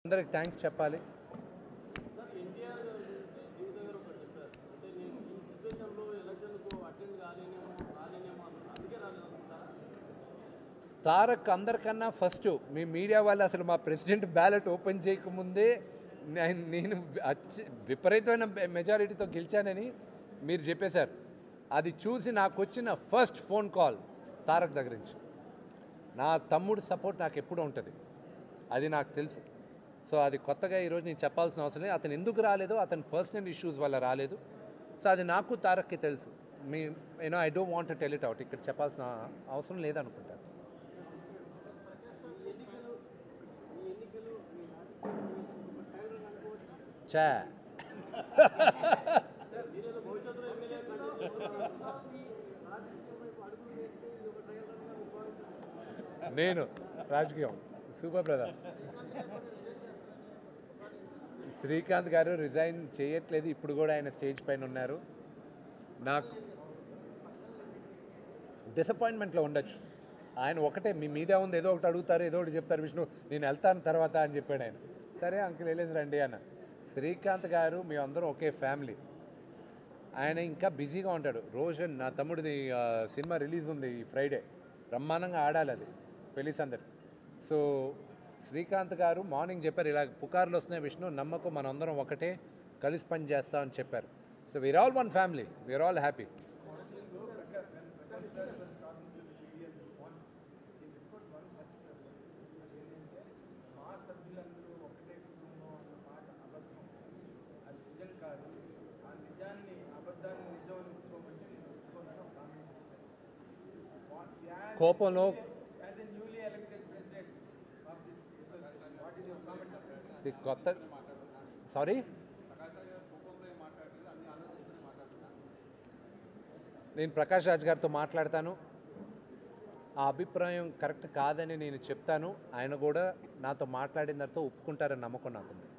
అందరికి థ్యాంక్స్ చెప్పాలి సార్ ఎన్టీఆర్ గారు జీవిత గారు ఒకటి చెప్పారు అంటే నేను ఈ సిచ్యువేషన్లో ఎలక్షన్కు అటెండ్ కాలేనేమో రాలేనేమో అన్నారు అందుకే రాలేదు అనుకుంటారా తారక్ అందరికన్నా ఫస్ట్ మీ మీడియా వాళ్ళు అసలు మా ప్రెసిడెంట్ బ్యాలెట్ ఓపెన్ చేయకముందే నేను నేను అచ్చి విపరీతమైన మెజారిటీతో గెలిచానని మీరు చెప్పేశారు అది చూసి నాకు వచ్చిన ఫస్ట్ ఫోన్ కాల్ తారక్ దగ్గర నుంచి నా తమ్ముడు సపోర్ట్ నాకు ఎప్పుడూ ఉంటుంది అది నాకు తెలుసు సో అది కొత్తగా ఈరోజు నేను చెప్పాల్సిన అవసరం లేదు అతను ఎందుకు రాలేదో అతని పర్సనల్ ఇష్యూస్ వల్ల రాలేదు సో అది నాకు తారక్కి తెలుసు మీ you know I don't want tell it out ఇక్కడ చెప్పాల్సిన అవసరం లేదనుకుంటాను చా నేను రాజకీయం సూపర్ బ్రదర్ శ్రీకాంత్ గారు రిజైన్ చేయట్లేదు ఇప్పుడు కూడా ఆయన స్టేజ్ పైన ఉన్నారు నాకు డిసప్పాయింట్మెంట్లో ఉండొచ్చు ఆయన ఒకటే మీ మీడియా ఉంది ఏదో ఒకటి అడుగుతారు ఏదో ఒకటి చెప్తారు విష్ణు నేను వెళ్తాను తర్వాత అని చెప్పాడు ఆయన సరే అంకుల్ వెళ్ళేసి రండి అన్న శ్రీకాంత్ గారు మీ అందరం ఒకే ఫ్యామిలీ ఆయన ఇంకా బిజీగా ఉంటాడు రోషన్ నా తమ్ముడిది ఆ, సినిమా రిలీజ్ ఉంది ఈ ఫ్రైడే బ్రహ్మాండంగా ఆడాలి అది పెళ్లి సందడి సో శ్రీకాంత్ గారు మార్నింగ్ చెప్పారు ఇలా పుకార్లు వస్తున్నాయి విష్ణు నమ్మకం మనందరం ఒకటే కలిసి పని చేస్తామని చెప్పారు so we're all one family we're all happy మా సభ్యులందరూ ఒకటే కుటుంబం అన్న మాట అబద్ధం అది నిజం కాదు ఆ నిజాన్ని అబద్ధాన్ని నిజం అని ఒప్పుకోమంటే నేను ఒప్పుకోనని కామెంట్ చేస్తాను కోపంలో as a newly elected president of this association what is your comment ఇది కొత్త సారీ నేను ప్రకాష్ రాజ్ గారితో మాట్లాడతాను ఆ అభిప్రాయం కరెక్ట్ కాదని నేను చెప్తాను ఆయన కూడా నాతో మాట్లాడిన తర్వాత ఒప్పుకుంటారని నమ్మకం నాకుంది